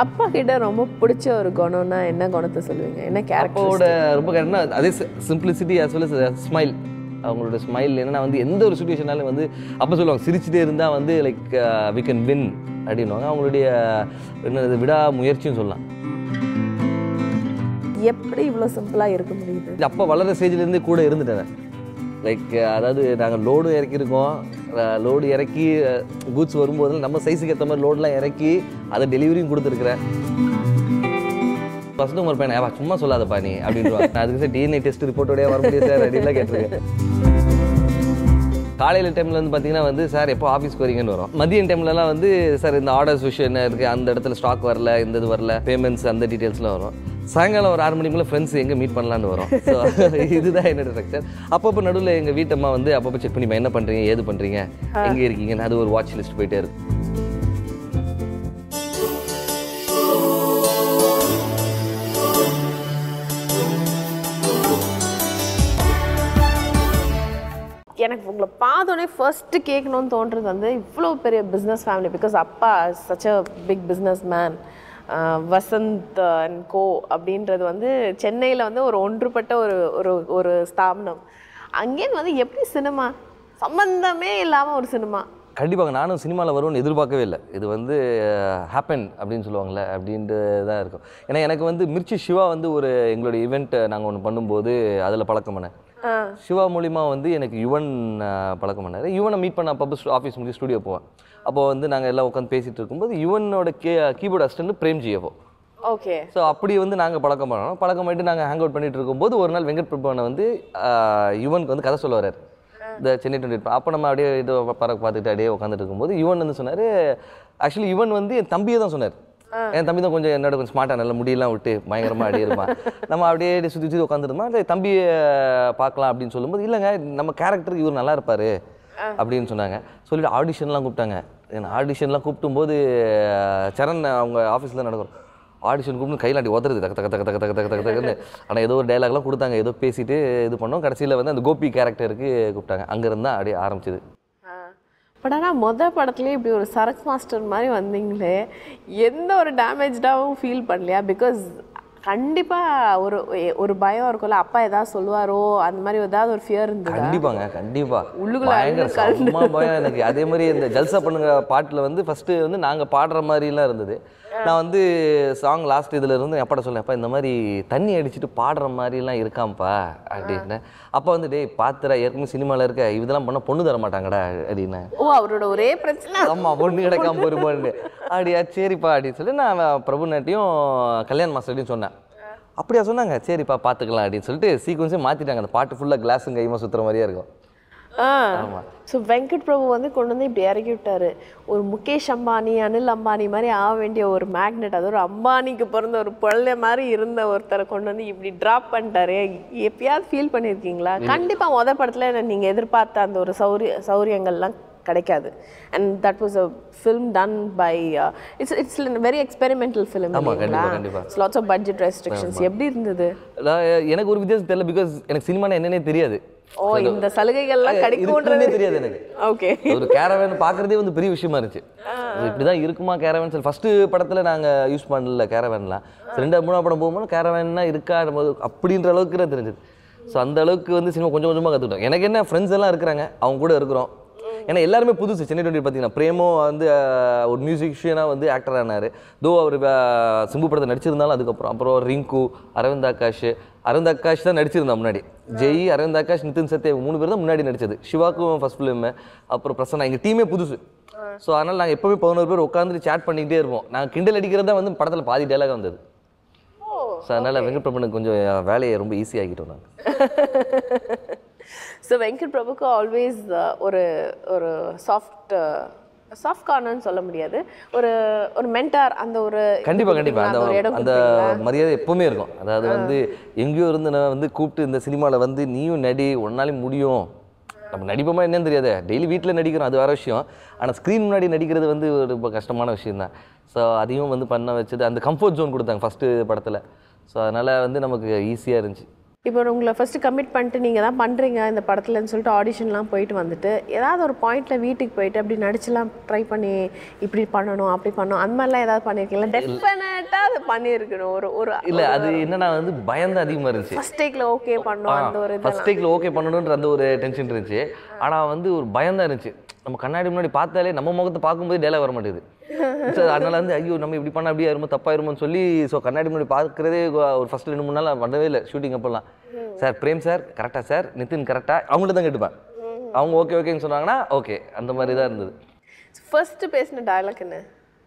அப்பா கிட்ட ரொம்ப பிடிச்ச ஒரு குணம்னா என்ன குணத்தை சொல்லுவீங்க என்ன கேரக்டர் அப்பாவோட ரொம்ப கரெக்ட்னா அதே simplicity as well as smile அவங்களோட ஸ்மைல் என்னன்னா வந்து எந்த ஒரு சுச்சுவேஷனாலும் வந்து அப்போ சொல்லுவாங்க சிரிச்சுட்டே இருந்தால் வந்து லைக் வி கேன் வின் அப்படின்னுவாங்க அவங்களுடைய என்னது விடா முயற்சியும் சொல்லலாம் எப்படி இவ்வளோ சிம்பிளா இருக்க முடியுது இது அப்பா வளர ஸ்டேஜ்லேருந்து கூட இருந்துட்டேன் லைக் அதாவது நாங்கள் லோடு இறக்கியிருக்கோம் லோடு இறக்கி கூட்ஸ் வரும்போது நம்ம சைஸுக்கு ஏற்ற மாதிரி லோடெலாம் இறக்கி அதை டெலிவரியும் கொடுத்துருக்குறேன் ஃபர்ஸ்ட் ஒரு பையன் "ஏப்பா, சும்மா சொல்லாதப்பா நீ அப்படின்ட்டு நான் அதுக்கு சார் டிஎன்ஏ டெஸ்ட் ரிப்போர்ட்டோடய வர முடியும் சார் அப்படின்லாம் கேட்டிருக்கேன் காலையில் டைமில் வந்து பார்த்தீங்கன்னா வந்து சார் எப்போ ஆஃபீஸ்க்கு வரீங்கன்னு வரும் மதியம் டைம்லலாம் வந்து சார் இந்த ஆர்டர்ஸ் விஷயம் என்ன இருக்குது அந்த இடத்துல ஸ்டாக் வரல இந்த இது வரல பேமெண்ட்ஸ் அந்த டீட்டெயில்ஸ்லாம் வரும் சாயங்காலம் ஒரு ஆறு மணிக்குள்ள ஃப்ரெண்ட்ஸ் எங்கே மீட் பண்ணலான்னு வரும் ஸோ இதுதான் என்னோட ஸ்ட்ரக்சர் அப்பப்போ நடுவில் எங்கள் வீட்டம்மா வந்து அப்பப்போ செக் பண்ணி என்ன பண்ணுறீங்க ஏது பண்ணுறீங்க எங்கே இருக்கீங்கன்னு அது ஒரு வாட்ச் லிஸ்ட் போயிட்டே இருக்கு எனக்கு உங்களை பார்த்தோன்னே ஃபர்ஸ்ட் கேட்கணும்னு தோன்றது வந்து இவ்வளோ பெரிய பிஸ்னஸ் ஃபேமிலி பிகாஸ் அப்பா such a big businessman Vasanth and co அப்படின்றது வந்து சென்னையில் வந்து ஒரு ஒன்றுபட்ட ஒரு ஒரு ஒரு ஸ்தாபனம் அங்கேருந்து வந்து எப்படி சினிமா சம்பந்தமே இல்லாமல் ஒரு சினிமா கண்டிப்பாக நானும் சினிமாவில் வரும்னு எதிர்பார்க்கவே இல்லை இது வந்து ஹேப்பன் அப்படின்னு சொல்லுவாங்கள்ல அப்படின்ட்டு தான் இருக்கும் ஏன்னா எனக்கு வந்து மிர்ச்சி சிவா வந்து ஒரு எங்களுடைய ஈவெண்ட் நாங்கள் ஒன்று பண்ணும்போது அதில் பழக்கம் பண்ணேன் சிவா மூலிமா வந்து எனக்கு யுவன் அஹ், பழக்கம் பண்ணார் யுவனை மீட் பண்ண அப்பப்போ ஆஃபீஸ் முடிஞ்சு ஸ்டுடியோ போவேன் அப்போ வந்து நாங்கள் எல்லாம் உட்காந்து பேசிகிட்டு இருக்கும்போது யுவனோட கே கீபோர்ட் அசிஸ்டன்ட் பிரேம்ஜி அப்போ ஓகே ஸோ அப்படி வந்து நாங்கள் பழக்கம் பண்ணோம் பழக்கம் பண்ணிட்டு நாங்கள் ஹேங் அவுட் பண்ணிட்டு இருக்கும்போது ஒரு நாள் வெங்கட் பிரபுவனை வந்து ஆஹ், யுவனுக்கு வந்து கதை சொல்ல வர்றாரு இந்த சென்னை டுவெண்ட்டி அப்போ நம்ம அப்படியே இது பறக்க பார்த்துட்டு அப்படியே உட்காந்துட்டு இருக்கும்போது யுவன் வந்து சொன்னார் ஆக்சுவலி யுவன் வந்து என் தம்பியை தான் சொன்னார் என் தம்பி தான் கொஞ்சம் என்னோட கொஞ்சம் ஸ்மார்ட்டாக நல்ல முடியெல்லாம் விட்டு பயங்கரமாக அப்படியே இருப்பான் நம்ம அப்படியே சுற்றி சுற்றி உட்காந்துருந்தோம் அந்த தம்பியை பார்க்கலாம் அப்படின்னு சொல்லும்போது இல்லைங்க நம்ம கேரக்டருக்கு இவர் நல்லா இருப்பார் அப்படின்னு சொன்னாங்க சொல்லிட்டு ஆடிஷன்லாம் கூப்பிட்டாங்க ஆடிஷன்லாம் கூப்பிட்டும்போது சரண் அவங்க ஆஃபீஸில் நடக்கும் ஆடிஷன் கூப்பிட்டு கையில் அடி உதறது தக்க தக்க தக்க தக்க தக்க தக்க தக்க தக்கன்னு ஆனால் ஏதோ ஒரு டைலாக்லாம் கொடுத்தாங்க ஏதோ பேசிட்டு இது பண்ணோம் கடைசியில் வந்து அந்த கோபி கேரக்டருக்கு கூப்பிட்டாங்க அங்கேருந்து தான் அப்படியே ஆரம்பிச்சது பட் ஆனால் மொத படத்துலேயே இப்படி ஒரு சரக் மாஸ்டர் மாதிரி வந்தீங்களே எந்த ஒரு டேமேஜ்டாகவும் ஃபீல் பண்ணலையா பிகாஸ் கண்டிப்பாக ஒரு ஒரு பயம் இருக்கும்ல அப்பா ஏதாவது சொல்லுவாரோ அந்த மாதிரி ஏதாவது ஒரு ஃபியர் இருந்ததா கண்டிப்பாங்க கண்டிப்பா உள்ளுக்குள்ள பயங்கர அழுது கலந்து. செம்ம பயம் எனக்கு அதே மாதிரி இந்த ஜல்சா பண்ணுங்க பாட்டில் வந்து ஃபர்ஸ்ட் வந்து நாங்க பாடுற மாதிரிலாம் இருந்தது நான் வந்து சாங் லாஸ்ட் இதுல இருந்து என் அப்பாட்ட சொன்னேன் அப்பா இந்த மாதிரி தண்ணி அடிச்சுட்டு பாடுற மாதிரிலாம் இருக்காம்ப்பா அப்படின்னு அப்பா வந்து டேய் பாத்துறா ஏற்கனவே சினிமால இருக்க இதெல்லாம் பண்ண பொண்ணு தர மாட்டாங்கடா அப்படின்னு ஓ அவரோட ஒரே பிரச்சனை ஆமா பொண்ணு கிடைக்காம போயிருப்பான்னு அப்படியா சரிப்பா அப்படின்னு சொல்லி நான் பிரபு நாட்டியும் கல்யாண் மாஸ்டர்டையும் சொன்னேன் அப்படியா சொன்னாங்க சரிப்பா பார்த்துக்கலாம் அப்படின்னு சொல்லிட்டு சீக்வன்ஸே மாற்றிட்டாங்க அந்த பாட்டு ஃபுல்லாக கிளாஸும் கையுமா சுற்றுற மாதிரியே இருக்கும் ஆ ஸோ வெங்கட் பிரபு வந்து கொண்டு வந்து இப்படி இறக்கி விட்டாரு ஒரு முகேஷ் அம்பானி அனில் அம்பானி மாதிரி ஆக வேண்டிய ஒரு மேக்னெட் அது ஒரு அம்பானிக்கு பிறந்த ஒரு பிள்ளை மாதிரி இருந்த ஒருத்தரை கொண்டு வந்து இப்படி ட்ராப் பண்ணிட்டாரு எப்பயாவது ஃபீல் பண்ணியிருக்கீங்களா கண்டிப்பா முத படத்துல நீங்க எதிர்பார்த்த அந்த ஒரு சௌரிய சௌரியங்கள்லாம் கிடைக்காது and that was a film done by it's it's very experimental film ஆமா, கண்டிப்பா, கண்டிப்பா. லாட்ஸ் ஆஃப் பட்ஜெட் ரெஸ்ட்ரிக்ஷன்ஸ் எப்படி இருந்தது நான் எனக்கு ஒரு வித்தியாசம் தெரியல பிகாஸ் எனக்கு சினிமானா என்னன்னே தெரியாது ஓ இந்த சலுகைகள்லாம் இருக்குன்னே கிடைக்கும்ன்றது தெரியாது எனக்கு ஓகே ஒரு கேரவேன் பார்க்குறதே வந்து பெரிய விஷயமா இருந்துச்சு இப்படி தான் இருக்குமா கேரவேன் சொல்லி ஃபஸ்ட்டு படத்தில் நாங்கள் யூஸ் பண்ணல கேரவேன்லாம் ரெண்டாவது மூணாவது படம் போகும்போது கேரவேன்னா இருக்கா நம்ம அப்படின்ற அளவுக்கு தான் தெரிஞ்சது ஸோ அந்த அளவுக்கு வந்து சினிமா கொஞ்சம் கொஞ்சமாக கற்றுக்கிட்டோம் எனக்கு என்ன ஃப்ரெண்ட்ஸ் எல்லாம் இருக்கிறாங்க அவங்க கூட இருக்கிறோம் ஏன்னா எல்லாருமே புதுசு சென்னை டுவெண்ட்டி பார்த்தீங்கன்னா பிரேமோ வந்து அஹ், ஒரு மியூசிஷியனாக வந்து ஆக்டர் ஆனார் தோ அவர் அஹ், சிம்பு படத்தை நடிச்சிருந்தாலும் அதுக்கப்புறம் அப்புறம் ரிங்கு அரவிந்த் ஆகாஷ் அரவிந்த் ஆகாஷ் தான் நடிச்சிருந்தான் முன்னாடி ஜெய் அரவிந்த் ஆகாஷ் நிதின் சத்யா இவங்க மூணு பேர் தான் முன்னாடி நடிச்சது சிவாக்கும் ஃபர்ஸ்ட் ஃபிலிம் அப்புறம் பிரசன்னா எங்கள் டீமே புதுசு ஸோ அதனால் நாங்கள் எப்போவுமே பதினோரு பேர் உட்காந்துட்டு சேட் பண்ணிக்கிட்டே இருப்போம் நாங்கள் கிண்டல் அடிக்கிறது தான் வந்து படத்தில் பாதி டேலாக வந்தது ஸோ அதனால் வெங்கட் பிரபனுக்கு கொஞ்சம் வேலையை ரொம்ப ஈஸி ஆக்கிட்டோம் நாங்கள் ஸோ வெங்கட் பிரபுக்கு ஆல்வேஸ் ஒரு ஒரு சாஃப்ட் சாஃப்ட் கார்னர்னு சொல்ல முடியாது ஒரு ஒரு மென்டார் அந்த ஒரு கண்டிப்பா கண்டிப்பா அந்த ஒரு இடம் அந்த கொடுப்பீங்களா? மரியாதை எப்பவுமே இருக்கும் அதாவது வந்து எங்கேயோ இருந்து நான் வந்து கூப்பிட்டு இந்த சினிமாவில் வந்து நீயும் நடி உன்னாலையும் முடியும் நம்ம நடிப்போமா என்னன்னு தெரியாது டெய்லி வீட்டில் நடிக்கிறோம் அது வேற விஷயம் ஆனால் ஸ்க்ரீன் முன்னாடி நடிக்கிறது வந்து ஒரு ரொம்ப கஷ்டமான விஷயம் தான் ஸோ அதையும் வந்து பண்ண வச்சது அந்த கம்ஃபர்ட் ஜோன் கொடுத்தாங்க ஃபஸ்ட்டு படத்தில் ஸோ அதனால் வந்து நமக்கு ஈஸியாக இருந்துச்சு இப்போ உங்களை ஃபர்ஸ்ட் கமிட் பண்ணிட்டு நீங்கள் தான் பண்ணுறீங்க இந்த படத்துலன்னு சொல்லிட்டு ஆடிஷன்லாம் போயிட்டு வந்துட்டு ஏதாவது ஒரு பாயிண்ட்ல வீட்டுக்கு போயிட்டு அப்படி நடிச்சுலாம் ட்ரை பண்ணி இப்படி பண்ணணும் அப்படி பண்ணணும் அந்த மாதிரிலாம் ஏதாவது பண்ணியிருக்கீங்களா டெஃபினட் கான்ஃபிடென்ட்டா அதை பண்ணியிருக்கணும் ஒரு ஒரு இல்ல அது என்னன்னா வந்து பயந்து அதிகமா இருந்துச்சு ஃபர்ஸ்ட் டேக்ல ஓகே பண்ணோம் அந்த ஒரு இது ஃபர்ஸ்ட் டேக்ல ஓகே பண்ணணுன்ற அந்த ஒரு டென்ஷன் இருந்துச்சு ஆனா வந்து ஒரு பயம் தான் இருந்துச்சு நம்ம கண்ணாடி முன்னாடி பார்த்தாலே நம்ம முகத்தை பார்க்கும்போது டேலாக் வர மாட்டேங்குது So, அதனால வந்து ஐயோ நம்ம இப்படி பண்ண அப்படியே ஆயிருமோ தப்பாயிருமோன்னு சொல்லி ஸோ கண்ணாடி முன்னாடி பார்க்கறதே ஒரு ஃபர்ஸ்ட் ரெண்டு மூணு நாள் பண்ணவே இல்லை ஷூட்டிங் அப்போல்லாம் சார் பிரேம் சார் கரெக்டா சார் நிதின் கரெக்டா அவங்கள்ட்ட தான் கேட்டுப்பேன் அவங்க ஓகே ஓகேன்னு சொன்னாங்கன்னா ஓகே அந்த மாதிரி தான் இருந்தது ஃபர்ஸ்ட் பேசின டயலாக் என்ன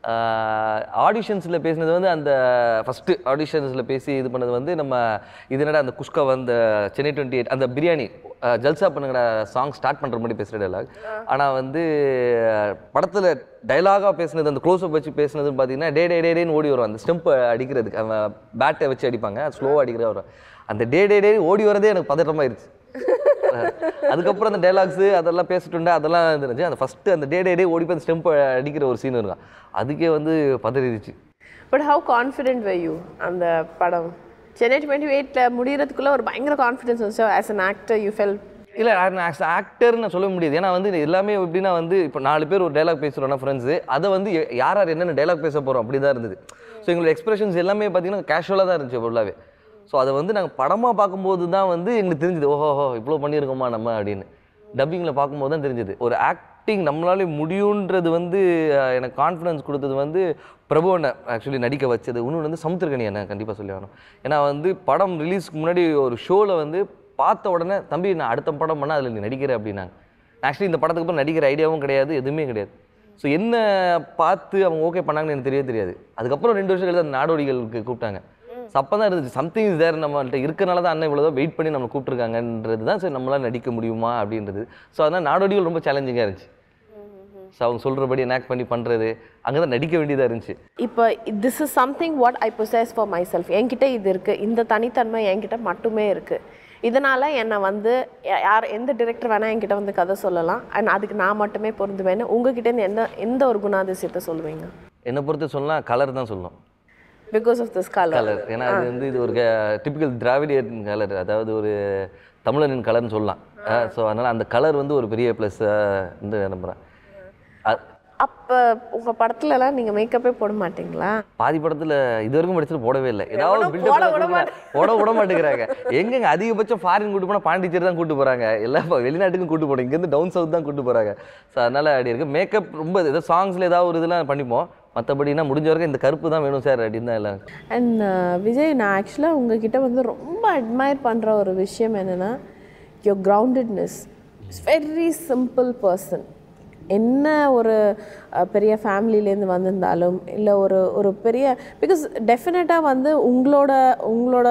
ஆடிஷன்ஸில் பேசினது வந்து அந்த ஃபஸ்ட்டு ஆடிஷன்ஸில் பேசி இது பண்ணது வந்து நம்ம இது என்னடா அந்த குஷ்கா அந்த சென்னை டுவெண்ட்டி எயிட் அந்த பிரியாணி அஹ், ஜல்சா பண்ணுங்கடா சாங் ஸ்டார்ட் பண்ணுற மாதிரி பேசுகிற டைலாக் ஆனால் வந்து படத்தில் டைலாகாக பேசுனது அந்த க்ளோஸ்அப் வச்சு பேசுனதுன்னு பார்த்தீங்கன்னா டே டே டே டேன்னு ஓடி வரும் அந்த ஸ்டெம்ப் அடிக்கிறதுக்கு அவன் பேட்டை வச்சு அடிப்பாங்க அது ஸ்லோவாக அடிக்கிற வரும் அந்த டே டே டே ஓடி வரதே எனக்கு பதட்டமாயிருச்சு அதுக்கப்புறம் அந்த டைலாக்ஸு அதெல்லாம் பேசிட்டு அதெல்லாம் இருந்துச்சு அந்த ஃபஸ்ட்டு அந்த டே டே டே ஓடி போய் அந்த ஸ்டெம்ப் அடிக்கிற ஒரு சீன் இருக்கும் அதுக்கே வந்து பதறிடுச்சு but how confident way you அந்த படம் சென்னை டுவெண்ட்டி எயிட்டில் முடியறதுக்குள்ள ஒரு பயங்கர கான்ஃபிடன்ஸ் வந்துச்சு as an actor you fell இல்லை ஆஸ் ஆக்டர்னு நான் சொல்ல முடியாது ஏன்னா வந்து எல்லாமே எப்படின்னா வந்து இப்போ நாலு பேர் ஒரு டைலாக் பேசுகிறோம்னா ஃப்ரெண்ட்ஸு அதை வந்து எ- யார் யார் என்னென்ன டைலாக் பேச போகிறோம் அப்படி தான் இருந்தது ஸோ எங்களோட எக்ஸ்பிரஷன்ஸ் எல்லாமே பார்த்தீங்கன்னா கேஷுவலாக தான் இருந்துச்சு ஃபுல்லாகவே ஸோ அதை வந்து நாங்கள் படமாக பார்க்கும்போது தான் வந்து எங்களுக்கு தெரிஞ்சுது ஓஹோ இவ்வளோ பண்ணியிருக்கோமா நம்ம அப்படின்னு டப்பிங்கில் பார்க்கும்போது தான் தெரிஞ்சுது ஒரு ஆக்டிங் நம்மளாலே முடியுன்றது வந்து அஹ், எனக்கு கான்ஃபிடன்ஸ் கொடுத்தது வந்து பிரபு அண்ணன் ஆக்சுவலி நடிக்க வச்சது இன்னொன்று வந்து சமுத்திரகனி அண்ணன் கண்டிப்பாக சொல்லி ஆகணும் ஏன்னா வந்து படம் ரிலீஸ்க்கு முன்னாடி ஒரு ஷோவில் வந்து பார்த்த உடனே தம்பி நான் அடுத்த படம் பண்ணால் அதில் நீ நடிக்கிற அப்படின்னாங்க ஆக்சுவலி இந்த படத்துக்கு அப்புறம் நடிக்கிற ஐடியாவும் கிடையாது எதுவுமே கிடையாது ஸோ என்ன பார்த்து அவங்க ஓகே பண்ணாங்கன்னு எனக்கு தெரியவே தெரியாது அதுக்கப்புறம் ரெண்டு வருஷம் கழிச்சு அந்த நாடோடிகளுக்கு கூப்பிட்டாங்க ஸோ அப்போ தான் இருந்துச்சு சம்திங் இஸ் தேர் நம்மள்ட்ட இருக்கனால தான் அண்ணன் இவ்வளோ வெயிட் பண்ணி நம்ம கூப்பிட்ருக்காங்கன்றது தான் சரி நம்மளால் நடிக்க முடியுமா அப்படின்றது ஸோ அதனால் நாடோடிகள் ரொம்ப சேலஞ்சிங்காக இருந்துச்சு ஸோ அவங்க சொல்கிறபடி எனாக்ட் பண்ணி பண்ணுறது அங்கே தான் நடிக்க வேண்டியதாக இருந்துச்சு இப்போ this is something what I possess for myself என்கிட்ட இது இருக்குது இந்த தனித்தன்மை என்கிட்ட மட்டுமே இருக்குது இதனால் என்னை வந்து யா- யார் எந்த டிரெக்டர் வேணால் என்கிட்ட வந்து கதை சொல்லலாம் அண்ட் அதுக்கு நான் மட்டுமே பொருந்துவேன்னு உங்ககிட்டேருந்து எந்த எந்த ஒரு குணாதிசயத்தை சொல்லுவீங்க என்னை பொறுத்து சொல்லலாம் கலர் தான் சொல்லணும் because of this colour colour ஏன்னா அது வந்து இது ஒரு டிபிக்கல் திராவிடியன் கலர் அதாவது ஒரு தமிழனின் கலர்னு சொல்லலாம் ஸோ அதனால் அந்த கலர் வந்து ஒரு பெரிய ப்ளஸ் வந்து நம்புகிறேன் அப்போ உங்கள் படத்துலலாம் நீங்கள் மேக்கப்பே போட மாட்டீங்களா பாதி படத்தில் இது வரைக்கும் படிச்சுட்டு போடவே இல்லை ஏதாவது போட பில்டப் விட போட விட மாட்டேங்கிறாங்க எங்கெங்க அதிகபட்சம் ஃபாரின் கூட்டு போனால் பாண்டிச்சேரி தான் கூட்டு போகிறாங்க எல்லாம் இப்ப வெளிநாட்டுக்கும் கூட்டு போகிறோம் இங்கேருந்து டவுன் சவுத் தான் கூட்டு போகிறாங்க ஸோ அதனால் அப்படி இருக்குது மேக்கப் ரொம்ப ஏதோ சாங்ஸில் ஏதாவது ஒரு இதெல்லாம் பண்ணிப்போம் மற்றபடினா முடிஞ்ச வரைக்கும் இந்த கருப்பு தான் வேணும் சார் அப்படின்னு தான் எல்லாம் அண்ட் விஜய் நான் ஆக்சுவலாக உங்ககிட்ட வந்து ரொம்ப அட்மையர் பண்ணுற ஒரு விஷயம் என்னென்னா your groundedness it's very simple person என்ன ஒரு அஹ், பெரிய ஃபேமிலிலேருந்து வந்திருந்தாலும் இல்லை ஒரு ஒரு பெரிய பிகாஸ் டெஃபினட்டாக வந்து உங்களோட உங்களோட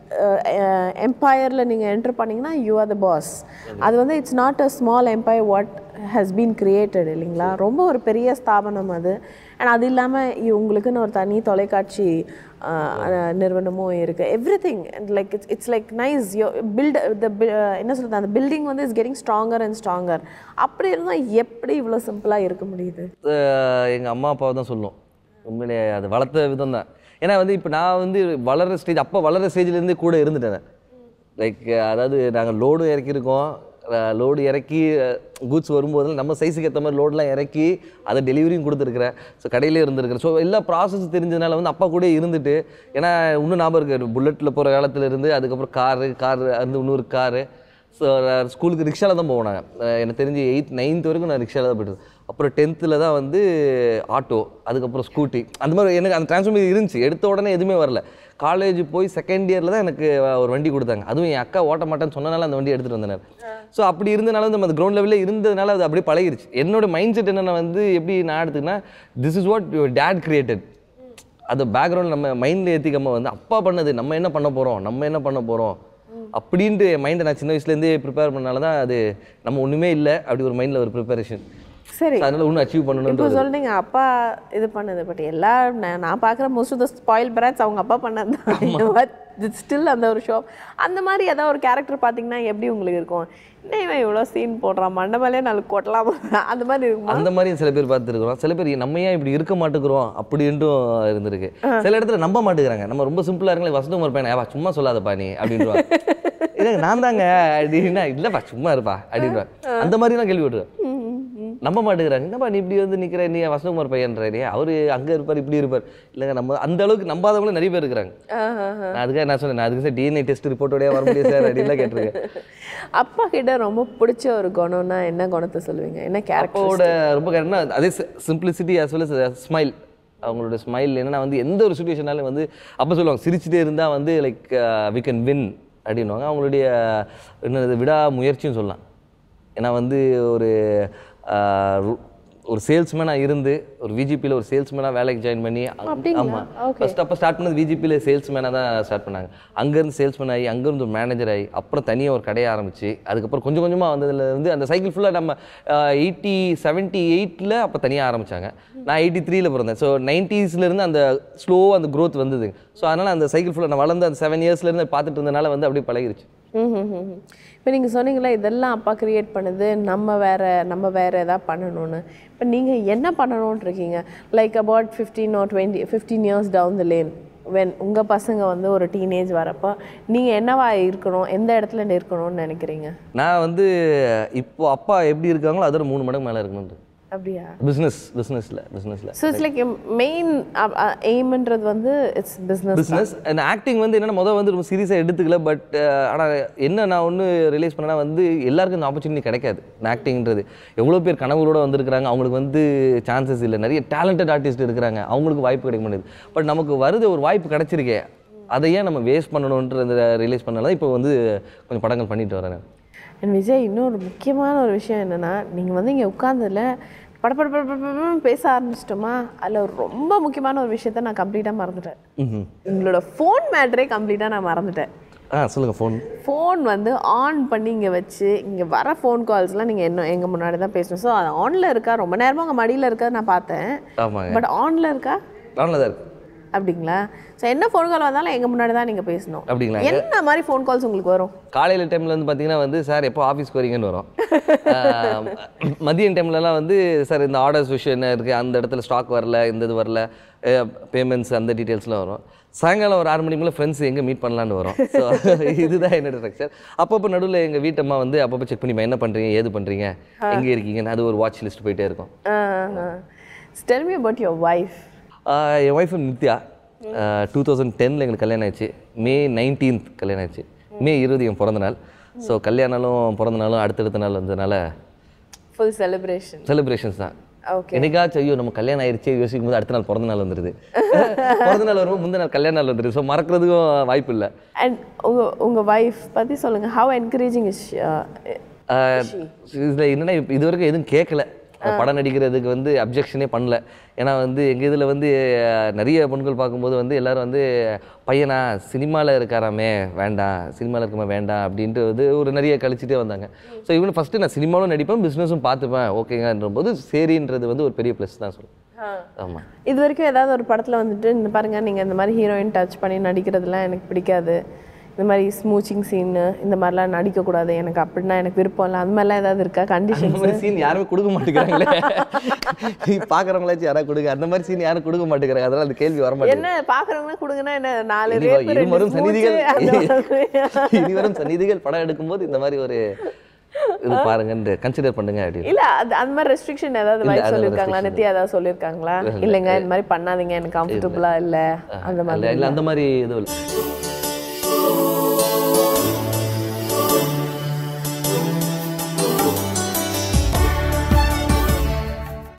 எம்பையரில் நீங்கள் என்டர் பண்ணீங்கன்னா யூ ஆர் த பாஸ் அது வந்து it's not a small empire what has been created இல்லைங்களா ரொம்ப ஒரு பெரிய ஸ்தாபனம் அது அண்ட் அது இல்லாமல் உங்களுக்குன்னு ஒரு தனி தொலைக்காட்சி அஹ், அஹ், நிறுவனமும் இருக்குது everything like it's it's like nice you build the என்ன சொல்கிறது அந்த பில்டிங் வந்து is getting stronger and stronger அப்படி இருந்தால் எப்படி இவ்வளோ சிம்பிளாக இருக்க முடியுது எங்கள் அம்மா அப்பாவை தான் சொல்லும் உண்மையிலே அது வளர்த்த விதம் தான் ஏன்னா வந்து இப்போ நான் வந்து வளர்கிற ஸ்டேஜ் அப்போ வளர்கிற ஸ்டேஜ்லேருந்தே கூட இருந்துட்டேன் லைக் அதாவது நாங்கள் லோடு இறக்கியிருக்கோம் லோடு இறக்கி கூட்ஸ் வரும்போது நம்ம சைஸுக்கு ஏற்ற மாதிரி லோடெலாம் இறக்கி அதை டெலிவரியும் கொடுத்துருக்குறேன் ஸோ கடையிலே இருந்திருக்கிறேன் ஸோ எல்லா ப்ராசஸ் தெரிஞ்சதுனால வந்து அப்பா கூட இருந்துட்டு ஏன்னா இன்னும் ஞாபகம் இருக்கு புல்லட்டில் போகிற காலத்துல இருந்து அதுக்கப்புறம் காரு கார் வந்து இன்னொரு காரு ஸோ ஸ்கூலுக்கு ரிக்ஷாவில் தான் போவோம் நாங்கள் எனக்கு தெரிஞ்சு எயித் நைன்த் வரைக்கும் நான் ரிக்ஷாவில் தான் போயிட்டு அப்புறம் டென்த்தில் தான் வந்து ஆட்டோ அதுக்கப்புறம் ஸ்கூட்டி அந்த மாதிரி எனக்கு அந்த டிரான்ஸ்ஃபர் இருந்துச்சு எடுத்த உடனே எதுவுமே வரல காலேஜ் போய் செகண்ட் இயரில் தான் எனக்கு ஒரு வண்டி கொடுத்தாங்க அதுவும் என் அக்கா ஓட்ட மாட்டேன்னு சொன்னனால அந்த வண்டி எடுத்துகிட்டு வந்தேன் ஸோ அப்படி இருந்தனால வந்து நம்ம அந்த கிரவுண்ட் லெவலில் இருந்ததுனால அது அப்படியே பழகிருச்சு என்னோட மைண்ட் செட் என்னென்ன வந்து எப்படி நான் எடுத்துக்கினா this is what your dad created அது பேக்ரவுண்ட் நம்ம மைண்டில் ஏற்றிக்காம வந்து அப்பா பண்ணது நம்ம என்ன பண்ண போகிறோம் நம்ம என்ன பண்ண போகிறோம் அப்படின்ட்டு என் மைண்டை நான் சின்ன வயசுலேருந்தே ப்ரிப்பேர் பண்ணனால தான் அது நம்ம ஒன்றுமே இல்லை அப்படி ஒரு மைண்டில் ஒரு ப்ரிப்பரேஷன் சரி அதனால இன்னும் அச்சீவ் இப்போ பண்ணணுன்றது சொல்றீங்க அப்பா இது பண்ணது பட் எல்லா நான் நான் பார்க்குற most of the spoil brats அவங்க அப்பா பண்ணது தான் ஸ்டில் அந்த ஒரு ஷோ அந்த மாதிரி ஏதாவது ஒரு கேரக்டர் பார்த்தீங்கன்னா எப்படி உங்களுக்கு இருக்கும் என்ன இவன் இவ்வளோ சீன் போடுறான் மண்டை மேலே நாலு கொட்டலாம் அந்த மாதிரி இருக்குமா அந்த மாதிரி சில பேர் பார்த்துருக்குறோம் சில பேர் நம்ம ஏன் இப்படி இருக்க மாட்டேங்கிறோம் அப்படின்ட்டும் இருந்திருக்கு சில இடத்துல நம்ப மாட்டேங்கிறாங்க நம்ம ரொம்ப சிம்பிளாக இருங்களே வசந்தம் இருப்பேன் ஏப்பா சும்மா சொல்லாதப்பா நீ அப்படின்றாங்க இல்லைங்க நான் தாங்க அப்படின்னா இல்லைப்பா சும்மா இருப்பா அப்படின்றாங்க அந்த மாதிரிலாம் கேள்வி விட்டுருவேன் ம், ம், ம். நம்ப மாட்டேங்கிறாங்க என்னப்பா நீ இப்படி வந்து நிக்கிற நீ வசந்தகுமார் பையன்றாரு அவரு அங்க இருப்பார் இப்படி இருப்பார் இல்லைங்க நம்ம அந்த அளவுக்கு நம்பாதவங்களும் நிறைய பேர் இருக்கிறாங்க நான் அதுக்காக நான் சொன்னேன் நான் அதுக்கு சார் டிஎன்ஏ டெஸ்ட் ரிப்போர்ட்டோடய வர முடியாது சார் அப்படின்லாம் கேட்டிருக்கேன் அப்பா கிட்ட ரொம்ப பிடிச்ச ஒரு குணம்னா என்ன குணத்தை சொல்லுவீங்க என்ன கேரக்டர் அப்பாவோட ரொம்ப கரெக்ட்னா அதே simplicity as well as smile அவங்களோட ஸ்மைல் என்னன்னா வந்து எந்த ஒரு சுச்சுவேஷனாலும் வந்து அப்போ சொல்லுவாங்க சிரிச்சுட்டே இருந்தால் வந்து லைக் வி கேன் வின் அப்படின்னுவாங்க அவங்களுடைய என்னது விடா முயற்சியும் சொல்லலாம் ஏன்னா வந்து ஒரு ஆஹ், ரு- ஒரு சேல்ஸ்மேனாக இருந்து ஒரு விஜிபியில் ஒரு சேல்ஸ்மேனாக வேலைக்கு ஜாயின் பண்ணி அப்படிங்களா? ஆமாம் Okay. ஃபர்ஸ்ட் அப்போ ஸ்டார்ட் பண்ணது விஜிபியில் சேல்ஸ்மேனாக தான் ஸ்டார்ட் பண்ணாங்க அங்கேருந்து சேல்ஸ்மேன் ஆகி அங்கேருந்து ஒரு மேனேஜர் ஆகி அப்புறம் தனியாக ஒரு கடையை ஆரம்பிச்சு அதுக்கப்புறம் கொஞ்சம் கொஞ்சமாக வந்ததுல வந்து அந்த சைக்கிள் ஃபுல்லாக நம்ம எயிட்டி செவன்ட்டி எயிட்டில் அப்போ தனியாக ஆரம்பிச்சாங்க நான் எயிட்டி த்ரீல பிறந்தேன் ஸோ இருந்து அந்த ஸ்லோவாக அந்த growth வந்தது ஸோ அதனால் அந்த சைக்கிள் ஃபுல்லாக நான் வளர்ந்து அந்த செவன் இயர்ஸ்லேருந்து பார்த்துட்டு இருந்தனால வந்து அப்படியே பழகிருச்சு இப்போ நீங்கள் சொன்னீங்களா இதெல்லாம் அப்பா கிரியேட் பண்ணுது நம்ம வேற நம்ம வேற எதாவது பண்ணணும்னு இப்போ நீங்கள் என்ன பண்ணணும்னு இருக்கீங்க like about fifteen or twenty fifteen years down the lane when உங்கள் பசங்க வந்து ஒரு டீனேஜ் வரப்போ நீங்கள் என்னவா இருக்கணும் எந்த இடத்துல இருக்கணும்னு நினைக்கிறீங்க நான் வந்து இப்போ அப்பா எப்படி இருக்காங்களோ அதோட மூணு மடங்கு மேலே இருக்கணும் அப்படியா பிஸ்னஸ் பிஸ்னஸில் பிஸ்னஸில் ஸோ இட்ஸ் லைக் மெயின் எய்ம்ன்றது வந்து இட்ஸ் பிஸ்னஸ் பிஸ்னஸ் அந்த ஆக்டிங் வந்து என்னன்னா முதல் வந்து ரொம்ப சீரியஸாக எடுத்துக்கல பட் ஆனால் என்ன நான் ஒன்று ரிலைஸ் பண்ணேன்னா வந்து எல்லாருக்கும் இந்த ஆப்பர்ச்சுனிட்டி கிடைக்காது இந்த ஆக்டிங்ன்றது எவ்வளோ பேர் கனவுகளோட வந்திருக்கிறாங்க அவங்களுக்கு வந்து சான்சஸ் இல்லை நிறைய டேலண்டட் ஆர்டிஸ்ட் இருக்கிறாங்க அவங்களுக்கு வாய்ப்பு கிடைக்க மாட்டேங்குது பட் நமக்கு வருது ஒரு வாய்ப்பு கிடைச்சிருக்கே அதை ஏன் நம்ம வேஸ்ட் பண்ணணுன்றத ரிலைஸ் பண்ணலாம் இப்போ வந்து கொஞ்சம் படங்கள் பண்ணிட்டு வரேன் அண்ட் விஜய் இன்னொரு முக்கியமான ஒரு விஷயம் என்னன்னா நீங்கள் வந்து இங்கே உட்காந்ததுல பட பட பட பட படன்னு பேச ஆரம்பிச்சிட்டோமா அதில் ஒரு ரொம்ப முக்கியமான ஒரு விஷயத்த நான் கம்ப்ளீட்டாக மறந்துட்டேன் ம் உங்களோட ஃபோன் மேட்ரே கம்ப்ளீட்டாக நான் மறந்துட்டேன் ஆ சொல்லுங்கள் ஃபோன் ஃபோன் வந்து ஆன் பண்ணி இங்கே வச்சு இங்கே வர ஃபோன் கால்ஸ்லாம் நீங்கள் என்ன எங்கள் முன்னாடி தான் பேசணும் ஸோ அது ஆனில் இருக்கா ரொம்ப நேரமாக உங்கள் மடியில் இருக்கா நான் பார்த்தேன் ஆமாங்க பட் ஆனில் இருக்கா ஆனில் தான் இருக்கு அப்படிங்களா ஸோ என்ன ஃபோன் கால் வந்தாலும் எங்கள் முன்னாடி தான் நீங்கள் பேசணும் அப்படிங்களா என்ன மாதிரி ஃபோன் கால்ஸ் உங்களுக்கு வரும் காலையில் டைமில் வந்து பார்த்தீங்கன்னா வந்து சார் எப்போ ஆஃபீஸ்க்கு வரீங்கன்னு வரும் ஆஹ் மதியம் டைம்லலாம் வந்து சார் இந்த ஆர்டர்ஸ் விஷயம் என்ன இருக்குது அந்த இடத்துல ஸ்டாக் வரல இந்த இது வரல பேமெண்ட்ஸ் அந்த டீட்டெயில்ஸ்லாம் வரும் சாயங்காலம் ஒரு ஆறு மணிக்குள்ள ஃப்ரெண்ட்ஸ் எங்கே மீட் பண்ணலான்னு வரும் ஸோ இதுதான் என்னோட ஸ்ட்ரக்சர் அப்பப்போ நடுவில் எங்கள் வீட்டம்மா வந்து அப்பப்போ செக் பண்ணி என்ன பண்ணுறீங்க ஏது பண்ணுறீங்க எங்கே இருக்கீங்கன்னு அது ஒரு வாட்ச் லிஸ்ட் போயிட்டே இருக்கும் tell me about your wife ah என் ஒய்ஃப் நித்யா டூ தௌசண்ட் டெனில் எங்களுக்கு கல்யாணம் ஆயிடுச்சு மே நைன்டீன்த் கல்யாணம் ஆயிடுச்சு மே இருபது என் பிறந்த நாள் ஸோ கல்யாணம் பிறந்த நாளும் அடுத்தடுத்த நாள் வந்ததுனால ஃபுல் செலிப்ரேஷன் செலிப்ரேஷன்ஸ் தான் ஓகே என்னைக்காச்சும் ஐயோ நம்ம கல்யாணம் ஆயிடுச்சு யோசிக்கும் போது அடுத்த நாள் பிறந்த நாள் வந்துடுது பிறந்த நாள் வரும்போது முந்தின நாள் கல்யாண நாள் வந்துடுது ஸோ மறக்கிறதுக்கும் வாய்ப்பு இல்லை அண்ட் உங்கள் உங்கள் ஒய்ஃப் பற்றி சொல்லுங்கள் ஹவ் என்கரேஜிங் இஸ் இதில் என்னன்னா இப்ப இது வரைக்கும் எதுவும் கேட்கல படம் நடிக்கிறதுக்கு வந்து அப்ஜெக்ஷனே பண்ணல ஏன்னா வந்து எங்கள் இதில் வந்து அஹ், நிறைய பெண்கள் பார்க்கும்போது வந்து எல்லாரும் வந்து பையனா சினிமாவில் இருக்காராமே வேண்டாம் சினிமாவில் இருக்கமா வேண்டாம் அப்படின்ட்டு வந்து ஒரு நிறைய கழிச்சிட்டே வந்தாங்க ஸோ இவனு ஃபஸ்ட்டு நான் சினிமாவும் நடிப்பேன் பிஸ்னஸும் பார்த்துப்பேன் ஓகேங்கன்ற போது சரின்றது வந்து ஒரு பெரிய ப்ளஸ் தான் சொல்லுவேன் ஆமாம் இது வரைக்கும் ஏதாவது ஒரு படத்தில் வந்துட்டு இந்த பாருங்க நீங்கள் இந்த மாதிரி ஹீரோயின் டச் பண்ணி நடிக்கிறதுலாம் எனக்கு பிடிக்காது இந்த மாதிரி ஸ்மூச்சிங் சீனு இந்த மாதிரிலாம் நடிக்கக்கூடாது எனக்கு அப்படின்னா எனக்கு விருப்பம் இல்லை அந்த மாதிரிலாம் ஏதாவது இருக்கா கண்டிஷன் அந்த மாதிரி சீன் யாருமே கொடுக்க மாட்டேங்கிறாங்களே பார்க்குறவங்களாச்சும் யாராவது கொடுங்க அந்த மாதிரி சீன் யாரும் கொடுக்க மாட்டேங்கிறாங்க அதனால அந்த கேள்வி வர மாட்டேங்குது என்ன பாக்குறவங்க கொடுங்கன்னா என்ன நாலு இனி rape, வ- ரெண்டு இருவரும் smooch, சந்நிதிகள் அந்த மாதிரி. இனிவரும் சந்நிதிகள் படம் எடுக்கும்போது இந்த மாதிரி ஒரு இது பாருங்க கன்சிடர் பண்ணுங்க அப்படின்னு இல்ல அது அந்த மாதிரி ரெஸ்ட்ரிக்ஷன் ஏதாவது இல்ல, வைஃப் அது சொல்லியிருக்காங்களா restriction நித்யா ஏதாவது சொல்லியிருக்காங்களா இல்லைங்க இந்த மாதிரி பண்ணாதீங்க எனக்கு கம்ஃபர்டபுளா இல்ல அந்த மாதிரி இல்ல இல்ல அந்த மாதிரி எதுவும் இல்லை